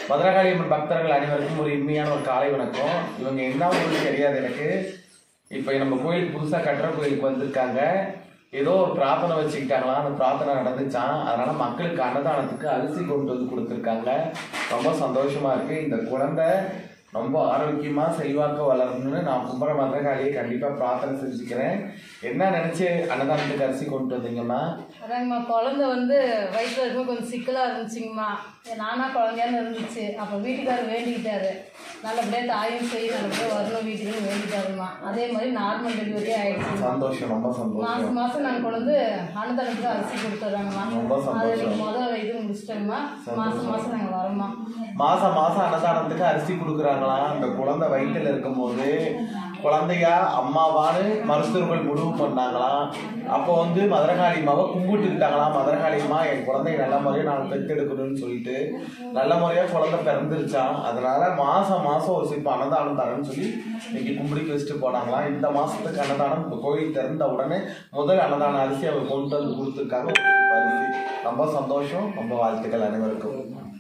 மதுரகாளி அம்மன் பக்தர்கள் அனைவருக்கும் ஒரு இனிமையான ஒரு காலை வணக்கம் இவங்க என்ன ஊருன்னு தெரியாது எனக்கு இப்போ நம்ம கோயிலுக்கு புதுசாக கட்டுற கோயிலுக்கு வந்திருக்காங்க ஏதோ ஒரு பிரார்த்தனை வச்சுக்கிட்டாங்களாம் அந்த பிரார்த்தனை நடந்துச்சான் அதனால மக்களுக்கு அன்னதானத்துக்கு அரிசி கொண்டு வந்து கொடுத்துருக்காங்க ரொம்ப சந்தோஷமா இருக்கு இந்த குழந்தை ரொம்ப ஆரோக்கியமா செல்வாக்க வளரணும்னு நான் கும்பர மதுரகாளியை கண்டிப்பா பிரார்த்தனை செஞ்சுக்கிறேன் என்ன நினைச்சு அன்னதானத்துக்கு அரிசி கொண்டு வந்தீங்கம்மா அதாங்கம்மா குழந்தை வந்து வயிற்றுல இருக்கும்போது கொஞ்சம் சிக்கலாக இருந்துச்சுங்கம்மா நானா குழந்தையான்னு இருந்துச்சு அப்போ வீட்டுக்காரர் வேண்டிக்கிட்டாரு நல்லபடியாக தாயும் செய் நல்லபடியாக வரணும் வீட்டுக்குன்னு வேண்டிட்டாருமா அதே மாதிரி நார்மல் டெலிவரியே ஆயிடுச்சு சந்தோஷம் ரொம்ப சந்தோஷம் மாதம் மாதம் நாங்கள் கொண்டு வந்து அன்னதானத்துக்கு அரிசி கொடுத்துட்றாங்கம்மா ரொம்ப அது சந்தோஷம் இன்னைக்கு முதல் இது முடிச்சிட்டோங்கம்மா மாதம் மாதம் நாங்கள் வரோம்மா மாசம் மாசம் அன்னதானத்துக்கு அரிசி கொடுக்குறாங்களாம் அந்த குழந்தை வயிற்றுல இருக்கும்போது குழந்தையா அம்மாவான்னு மருத்துவர்கள் முடிவு பண்ணாங்களாம் அப்போ வந்து மதுரகாளி அம்மாவை கும்பிட்டுக்கிட்டாங்களாம் மதுரகாளி அம்மா என் குழந்தைய நல்ல முறையாக நான் பெற்றெடுக்கணும்னு சொல்லிட்டு நல்ல முறையாக குழந்தை பிறந்துருச்சான் அதனால மாசம் மாசம் ஒரு சிற்ப அன்னதானம் தரேன்னு சொல்லி இன்னைக்கு கும்பிடிக்கு வச்சுட்டு போனாங்களாம் இந்த மாசத்துக்கு அன்னதானம் இப்போ கோயில் திறந்த உடனே முதல் அன்னதான அரிசி அவர் கொண்டு வந்து கொடுத்துருக்காங்க ஒரு சிப்ப அரிசி ரொம்ப சந்தோஷம் ரொம்ப வாழ்த்துக்கள் அனைவருக்கும்